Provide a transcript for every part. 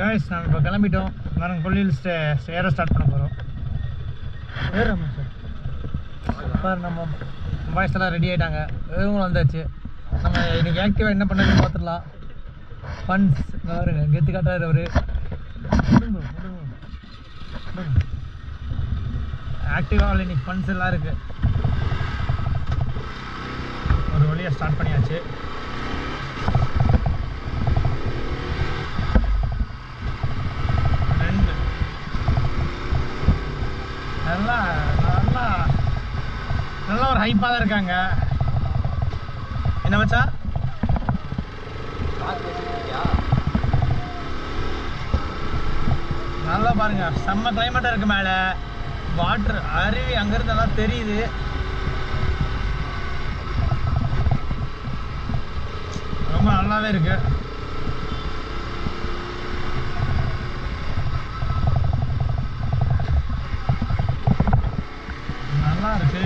Guys நாங்கள் இப்போ கிளம்பிட்டோம் நாங்கள் கொல்லியில் ஸ்டே ஏற ஸ்டார்ட் பண்ண போகிறோம் ஏறோம் சார் சார் நம்ம பாய்ஸ் எல்லாம் ரெடி ஆகிட்டாங்க இவங்களும் வந்தாச்சு நம்ம இன்னைக்கு ஆக்டிவாக என்ன பண்ணுறதுன்னு பார்த்துடலாம் ஃபன்ஸ் பாருங்க கெத்து காட்டுறாரு அவரு ஆக்டிவாக இன்னைக்கு ஃபன்ஸ் எல்லாம் இருக்கு ஒரு வழியாக ஸ்டார்ட் பண்ணியாச்சு ரெண்டு நல்லா நல்லா நல்ல ஒரு ஹைப்பாக தான் இருக்காங்க என்ன மச்சா நல்லா பாருங்க செம்ம கிளைமேட்டாக இருக்கு மேலே வாட்டர் அருவி அங்கேருந்து எல்லாம் தெரியுது ரொம்ப நல்லாவே இருக்கு நல்லா இருக்கு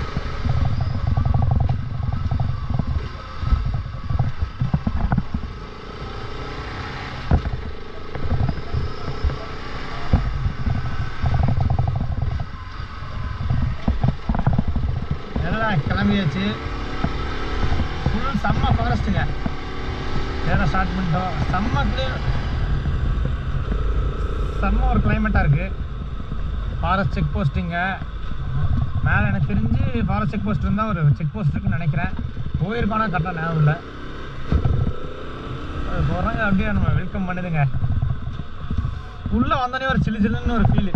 எல்லாம் கிளம்பியாச்சு ஃபுல் செம்ம ஃபாரஸ்ட்டுங்க ஏற ஸ்டார்ட் பண்ணிட்டோம் செம்ம clear. செம்ம ஒரு கிளைமேட்டாக இருக்குது ஃபாரஸ்ட் செக் போஸ்ட்டுங்க மேலே எனக்கு தெரிஞ்சு ஃபாரஸ்ட் செக் போஸ்ட் இருந்தால் ஒரு செக் போஸ்ட் இருக்குன்னு நினைக்கிறேன் போயிருப்பானா கரெக்டாக ஞாபகம் இல்லை அது போகிறாங்க அப்படியே நம்ம வெல்கம் பண்ணுதுங்க உள்ளே வந்தோடனே ஒரு சில்லு சில்லுன்னு ஒரு ஃபீலு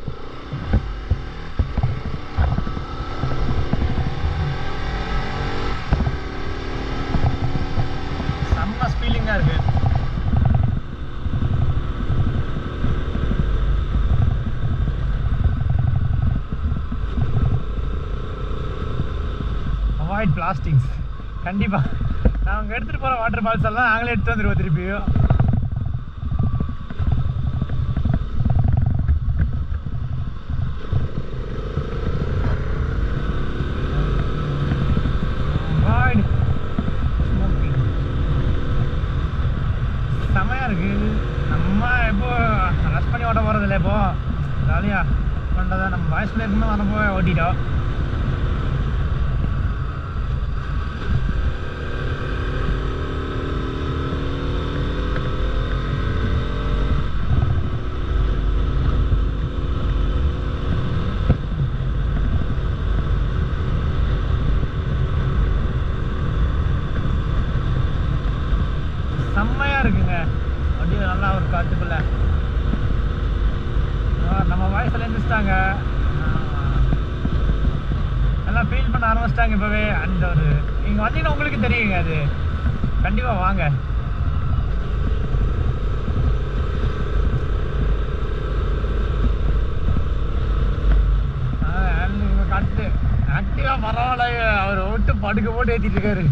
செம்ம ஃபீலிங்காக இருக்கு அவாய்ட் பிளாஸ்டிக்ஸ் கண்டிப்பாக நாங்கள் எடுத்துகிட்டு போகிற வாட்டர் பால்ஸ் எல்லாம் நாங்களே எடுத்து வந்துடுவோம் திருப்பியும் அவாய்ட் ஸ்மோக்கிங் செமையாக இருக்கு நம்ம இப்போ ரஷ் பண்ணி ஓட்ட போகிறது இல்லை இப்போ ஜாலியாக பண்ணுறதா நம்ம வாய்ஸ்ல இருக்குமே வரப்போ ஓட்டிட்டோம் செம்மையா இருக்குங்க அப்படியே நல்லா ஒரு காட்டுக்குள்ள ஆ, நம்ம வாய்ஸ்ல எழுந்திரிச்சிட்டாங்க நல்லா ஃபீல் பண்ண ஆரம்பிச்சிட்டாங்க இப்போவே அந்த ஒரு நீங்கள் வந்தீங்கன்னா உங்களுக்கு தெரியுங்க அது கண்டிப்பாக வாங்க காட்டு ஆக்டிவாக பரவாயில்ல அவர் விட்டு படுக்க போட்டு ஏற்றிட்டு இருக்காரு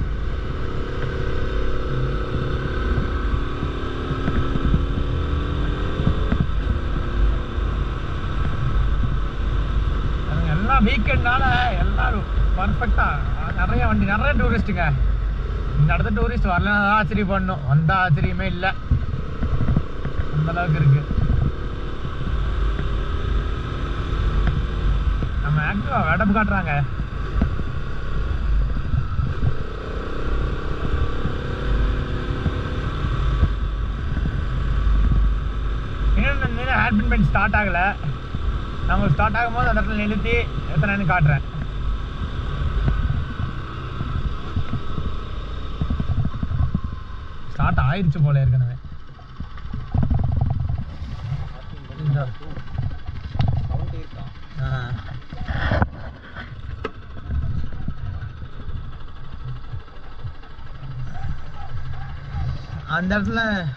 அதுங்க எல்லாம் வீக்கெண்ட்னால எல்லாரும் பர்ஃபெக்டாக நிறைய வண்டி நிறைய டூரிஸ்ட்டுங்க இந்த இடத்துல டூரிஸ்ட் வரலன்னா தான் ஆச்சரியம் பண்ணும் வந்த ஆச்சரியமே இல்லை அந்த அளவுக்கு இருக்கு நம்ம ஆக்டிவா வெடப்பு காட்டுறாங்க இன்னும் நேரம் ஹேர்பின் பெயின் ஸ்டார்ட் ஆகலை நம்ம ஸ்டார்ட் ஆகும்போது அந்த இடத்துல நிறுத்தி எத்தனைன்னு காட்டுறேன் ஸ்டார்ட் ஆயிடுச்சு போல ஏற்கனவே இந்த- ஆ. அந்த இடத்துல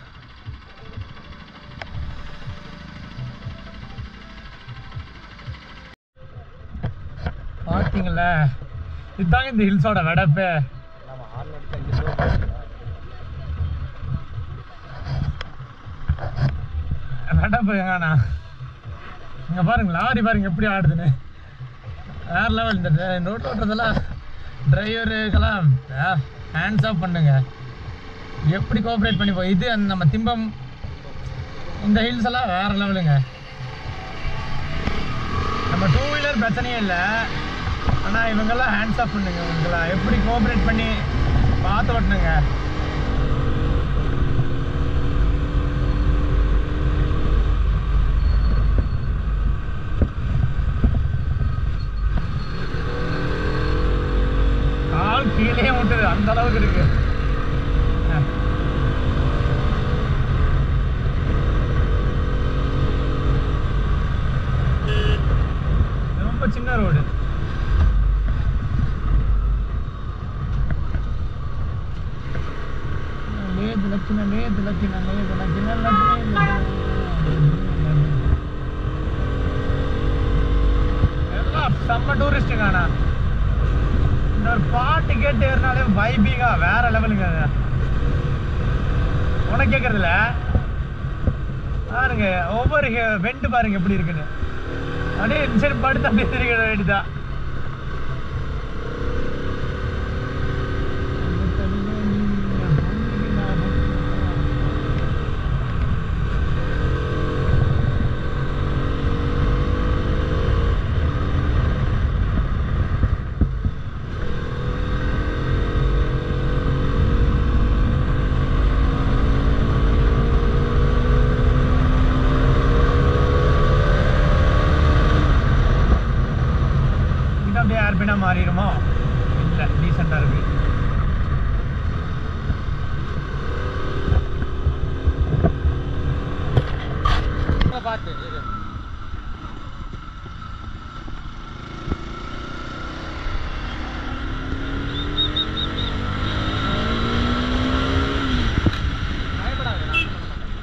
பார்த்தீங்களா இதுதாங்க இந்த ஹில்ஸோட வெடப்பு வெடப்பு எங்கண்ணா இங்க பாருங்க லாரி பாருங்க எப்படி ஆடுதுன்னு வேற லெவல் இந்த ரோட் ஓட்டுறதெல்லாம் டிரைவருக்கெல்லாம் ஹேண்ட்ஸ் ஆஃப் பண்ணுங்க எப்படி கோஆப்ரேட் பண்ணி போ இது அந்த நம்ம திம்பம் இந்த ஹில்ஸ் எல்லாம் வேற லெவலுங்க நம்ம டூ வீலர் பிரச்சனையே இல்லை ஆனால் இவங்கெல்லாம் ஹேண்ட்ஸ் ஆஃப் பண்ணுங்க இவங்கெல்லாம் எப்படி கோஆப்ரேட் பண்ணி பார்த்து ஓட்டணுங்க கால் கீழே விட்டுது அந்த அளவுக்கு இருக்கு அஹ். ரொம்ப சின்ன ரோடு லேது லட்சண லேது லட்சண லேது லட்சண எல்லாம் செம்ம டூரிஸ்ட்டுங்க ஆனா இந்த ஒரு பாட்டு கேட்டு ஏறினாலே வைபிங்கா வேற லெவலுங்க அது உனக்கு கேட்கறதுல பாருங்க ஒவ்வொரு வெண்டு பாருங்க எப்படி இருக்குன்னு அப்படியே இந்த சைடு படுத்து அப்படியே தெரிகிற வேண்டியதான் இது அப்படியே ஏர்பினா மாறிடுமோ இல்லை டீசெண்டாக இருக்கு பார்த்து இரு. பயப்படாத, நான் ஒண்ணும் பண்ண மாட்டேன்.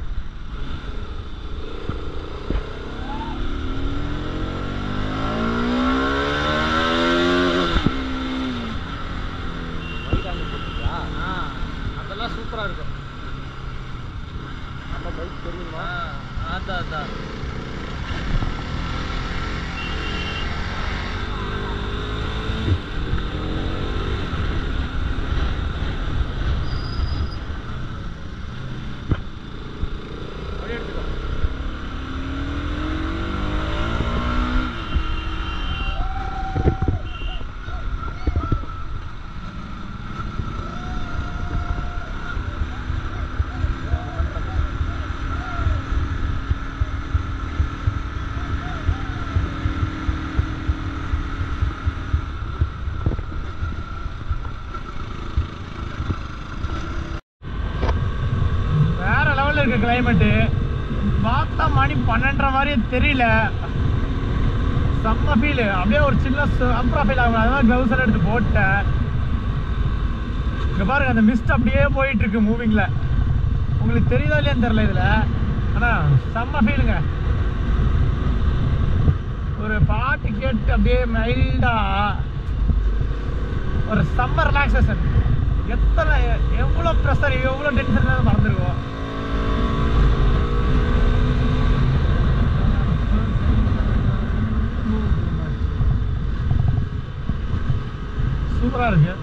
White angle போட்டிருக்கியா? ஆ அதெல்லாம் சூப்பராக இருக்கும் நம்ம பைக் தெரியுமா அதான் அதான் அப்படியே எடுத்துக்கோ வேற லெவலில் இருக்கு கிளைமேட்டு பார்த்தா மணி பன்னெண்டரை மாதிரி தெரியல செம்ம ஃபீல் அப்படியே ஒரு சின்ன சம்பரா ஃபீல் ஆகும் அதெல்லாம் க்ளவுஸ் எல்லாம் எடுத்து போட்டேன் இங்க பாருங்க அந்த மிஸ்ட் அப்படியே போயிட்டு இருக்கு மூவிங்ல உங்களுக்கு தெரியுதா இல்லையான்னு தெரியல இதுல ஆனா செம்ம ஃபீலுங்க ஒரு பாட்டு கேட்டு அப்படியே மைல்டா ஒரு செம்ம ரிலாக்ஸேஷன் எத்தனை எவ்வளோ ப்ரெஷர் எவ்வளோ டென்ஷன் மறந்துருக்கோம் சூப்பராக இருக்கு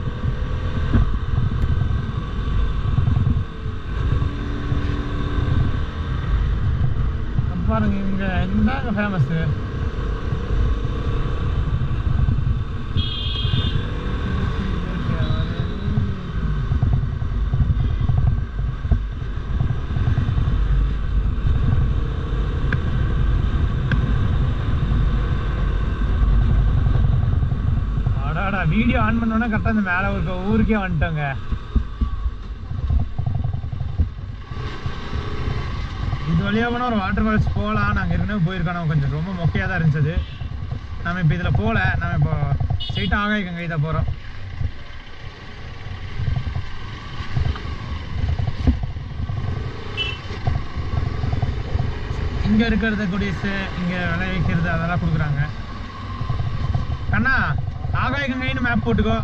அப்ப பாருங்க இங்க என்னங்க ஃபேமஸ் அடாடா வீடியோ ஆன் பண்ணோன்னா கரெக்டாக இந்த மேலே ஒரு ஊருக்கே வந்துட்டோங்க இது வழியாக போனால் ஒரு வாட்டர் ஃபால்ஸ் போகலாம் நாங்கள் ஏற்கனவே போயிருக்கோம் நம்ம கொஞ்சம் ரொம்ப மொக்கையாக தான் இருந்துச்சு அது. நம்ம இப்போ இதில் போகல நம்ம இப்போ ஸ்ட்ரெயிட்டாக ஆகாய கங்கை தான் போகிறோம் இங்கே இருக்கிறத குடிசு இங்கே விளைவிக்கிறது அதெல்லாம் கொடுக்குறாங்க கண்ணா ஆகாய கங்கைன்னு மேப் போட்டுக்கோ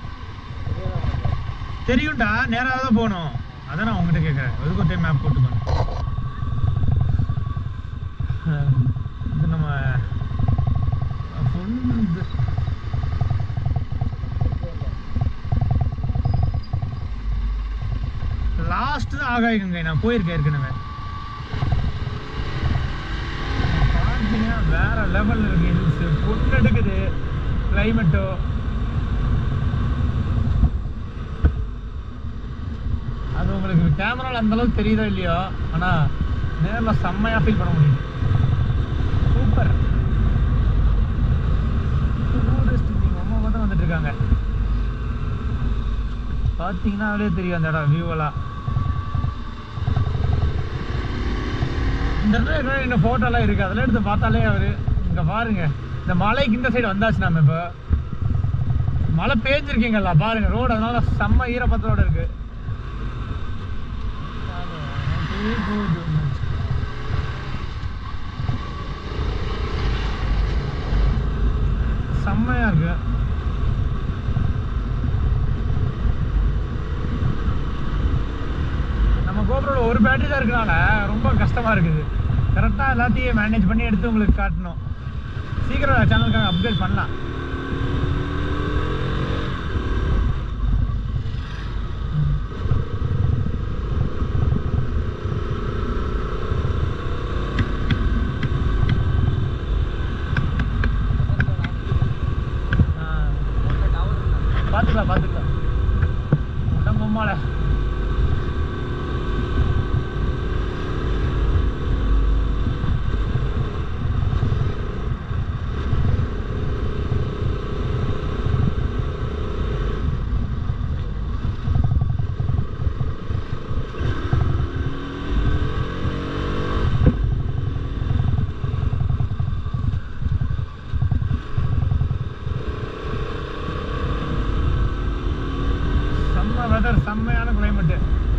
தெரியும்டா நேராக தான் போகணும் அதான் நான் உங்ககிட்ட கேட்குறேன் எதுக்கு ஒரு டைம் மேப் போட்டுக்கோ அஹ் இது நம்ம full இது லாஸ்ட் தான் ஆகாய கங்கை நான் போயிருக்கேன் ஏற்கனவே பார்த்தீங்கன்னா வேற லெவல் இருக்கு ஹில்ஸ் பொண்ணு எடுக்குது கிளைமேட்டோ அது உங்களுக்கு கேமரால அந்த அளவுக்கு தெரியுதோ இல்லையோ ஆனா நேர்ல செம்மையா ஃபீல் பண்ண முடியுது சூப்பர் டூரிஸ்ட் நீங்க அம்மா மட்டும் வந்துட்டு இருக்காங்க பார்த்தீங்கன்னா அப்படியே தெரியும் அந்த இடம் வியூவெல்லாம் இந்த இடத்துல இன்னும் இன்னும் ஃபோட்டோலாம் இருக்குது அதெல்லாம் எடுத்து பார்த்தாலே அவர் இங்கே பாருங்க இந்த மலைக்கு இந்த சைடு வந்தாச்சு நம்ம இப்போ மழை பேஞ்சிருக்கீங்களா பாருங்க ரோடு அதனால செம்ம ஈரப்பத்தோட இருக்கு செம்மையா இருக்கு நம்ம கோபுரோட ஒரு பேட்டரி தான் இருக்கனால ரொம்ப கஷ்டமா இருக்குது கரெக்டாக எல்லாத்தையும் மேனேஜ் பண்ணி எடுத்து உங்களுக்கு காட்டணும் சீக்கிரம் சேனலுக்காக அப்டேட் பண்ணலாம் ஆ, பார்த்துக்கலாம் பார்த்துக்கலாம் உடம்புமால செம்ம வெதர் செம்மையான கிளைமேட்டு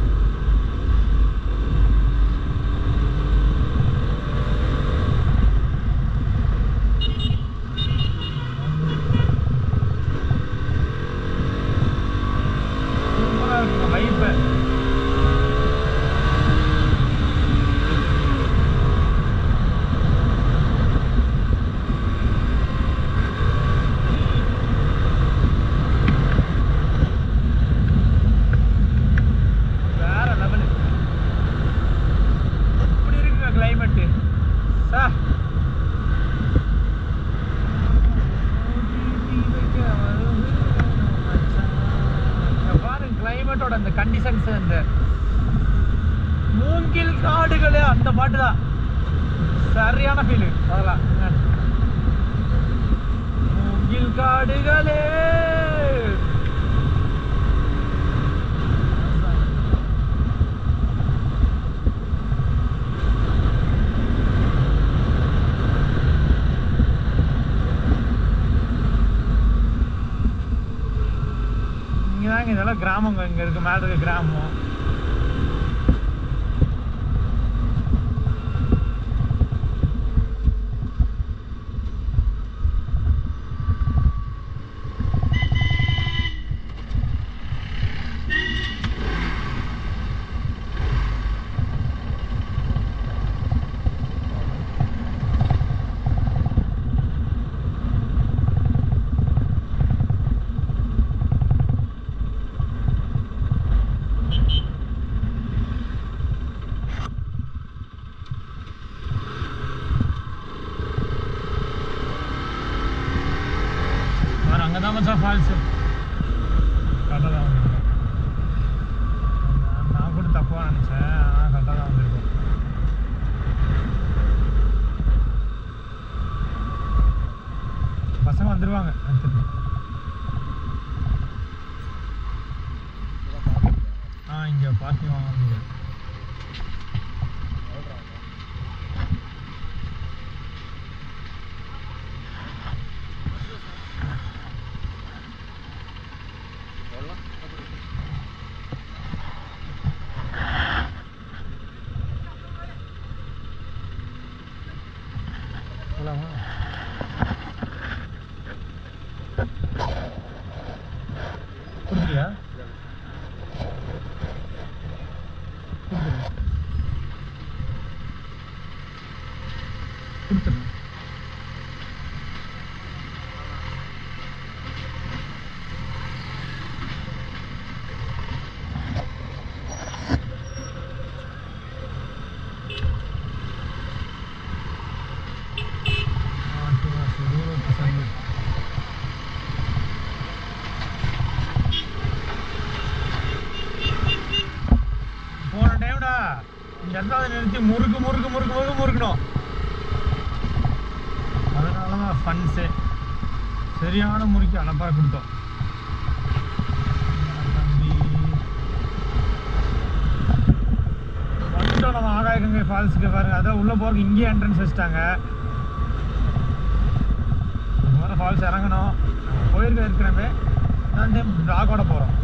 சூப்பராக இருக்குங்க வைப்பு வேற லெவலு இப்படி இருக்குங்க கிளைமேட்டு சா இங்க பாருங்க கிளைமேட்டோட அந்த கண்டிஷன்ஸ் அந்த மூங்கில் காடுகளே அந்த பாட்டு தான் சரியான ஃபீலு அதெல்லாம் மூங்கில் காடுகளே இங்கே தாங்க இதெல்லாம் கிராமங்க இங்கே இருக்கு மேலே இருக்க கிராமம் வேறு அங்கே தான் மச்சான் ஃபால்ஸு கரெக்டாக தான் வந்திருக்கோம் நான் நான் கூட தப்பாக நினச்சேன் ஆனால் கரெக்டாக தான் வந்திருக்கோம் பசங்க வந்துடுவாங்க அடுத்து ஆ இங்கே பார்க்கிங் வாங்க முடியாது போலாமா கொடுத்துட்டியா கொடுத்துரு கொடுத்துரு ரெண்டாவது நிறுத்தி முறுக்கு முறுக்கு முறுக்கு முறுக்கு முறுக்கணும் அதனால தான் ஃபன்ஸு சரியான முறுக்கி அலப்பா கொடுத்தோம் தம்பி வந்துட்டோம் நம்ம ஆகாயகங்கை ஃபால்ஸுக்கு பாருங்க அதான் உள்ளே போகிறதுக்கு இங்கேயே என்ட்ரன்ஸ் வச்சுட்டாங்க முதல்ல ஃபால்ஸ் இறங்கணும் நம்ம போயிருக்க இருக்கிறமே நான் டைம் டாகோட போகிறோம்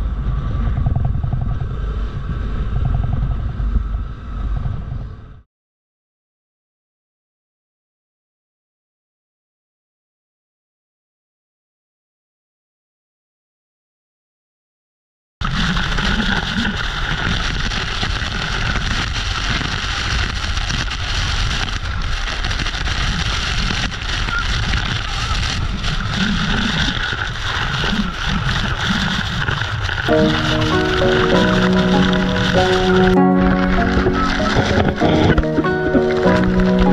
Thank